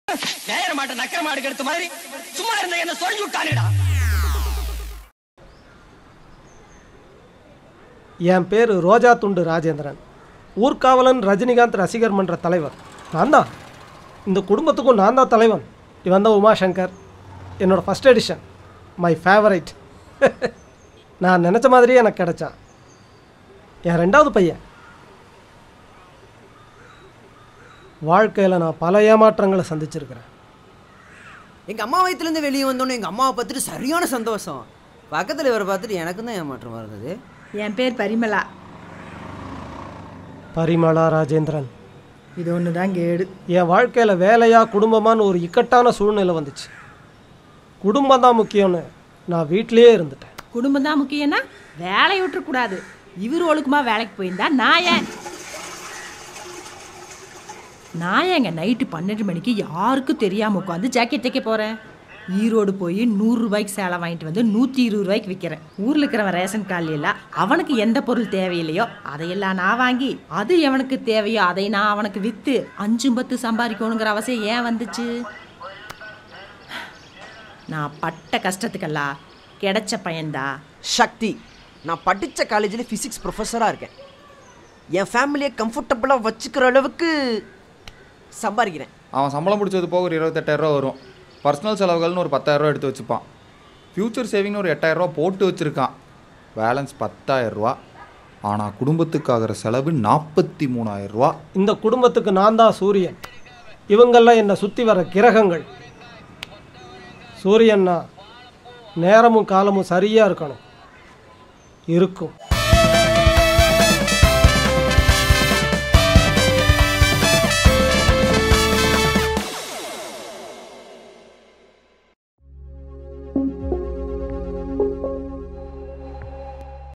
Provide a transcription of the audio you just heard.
நேர மாட்ட நக்கர மாடு எடுத்த மாதிரி சும்மா இருந்த என்ன சொல்லி விட்டானுடா என் பேர் ரோஜா துண்டு ராஜேந்திரன் ஊர்காவலன் ரஜினிகாந்த் ரசிகர் மன்ற தலைவர் நான் தான் இந்த குடும்பத்துக்கும் நான் தான் தலைவன் இவன் தான் உமாசங்கர் என்னோட ஃபஸ்ட் எடிஷன் மை ஃபேவரைட் நான் நினச்ச மாதிரியே எனக்கு கிடைச்சான் என் ரெண்டாவது பையன் வாழ்க்கையில் நான் பல ஏமாற்றங்களை சந்திச்சிருக்கிறேன் எங்கள் அம்மா வயிற்றுலேருந்து வெளியே வந்தோன்னே எங்கள் அம்மாவை பார்த்துட்டு சரியான சந்தோஷம் பக்கத்தில் இவரை பார்த்துட்டு எனக்கும் தான் ஏமாற்றமாக இருந்தது என் பேர் பரிமலா பரிமளா ராஜேந்திரன் இது ஒன்று தான் கேடு என் வாழ்க்கையில் வேலையா குடும்பமான்னு ஒரு இக்கட்டான சூழ்நிலை வந்துச்சு குடும்பம் தான் முக்கியம்னு நான் வீட்டிலேயே இருந்துட்டேன் குடும்பம் தான் முக்கியம்னா வேலையை விட்டுறக்கூடாது இவர் ஒழுக்கமாக வேலைக்கு போயிருந்தா நான் ஏன் நான் ஏங்க நைட்டு பன்னெண்டு மணிக்கு யாருக்கும் தெரியாமல் உட்காந்து ஜாக்கெட் தைக்க போகிறேன் ஈரோடு போய் நூறுரூபாய்க்கு சேலை வாங்கிட்டு வந்து நூற்றி இருபது ரூபாய்க்கு விற்கிறேன் ஊரில் இருக்கிறவன் ரேஷன் கார்டில் எல்லாம் அவனுக்கு எந்த பொருள் தேவையில்லையோ அதையெல்லாம் நான் வாங்கி அது எவனுக்கு தேவையோ அதை நான் அவனுக்கு விற்று அஞ்சும் பத்து சம்பாதிக்கணுங்கிற அவசியம் ஏன் வந்துச்சு நான் பட்ட கஷ்டத்துக்கெல்லாம் கிடைச்ச பயன்தா சக்தி நான் படித்த காலேஜில் ஃபிசிக்ஸ் ப்ரொஃபஸராக இருக்கேன் என் ஃபேமிலியை கம்ஃபர்டபுளாக வச்சுக்கிற அளவுக்கு சம்பாதிக்கிறேன் அவன் சம்பளம் பிடிச்சது போக ஒரு இருபத்தெட்டாயிரரூவா வரும் பர்சனல் செலவுகள்னு ஒரு பத்தாயிரரூவா எடுத்து வச்சுப்பான் ஃப்யூச்சர் சேவிங்னு ஒரு எட்டாயிரரூவா போட்டு வச்சுருக்கான் பேலன்ஸ் பத்தாயிரரூவா ஆனால் குடும்பத்துக்கு ஆகிற செலவு நாற்பத்தி மூணாயிரரூவா இந்த குடும்பத்துக்கு நான் தான் சூரியன் இவங்கெல்லாம் என்னை சுற்றி வர கிரகங்கள் சூரியன்னா நேரமும் காலமும் சரியாக இருக்கணும் இருக்கும்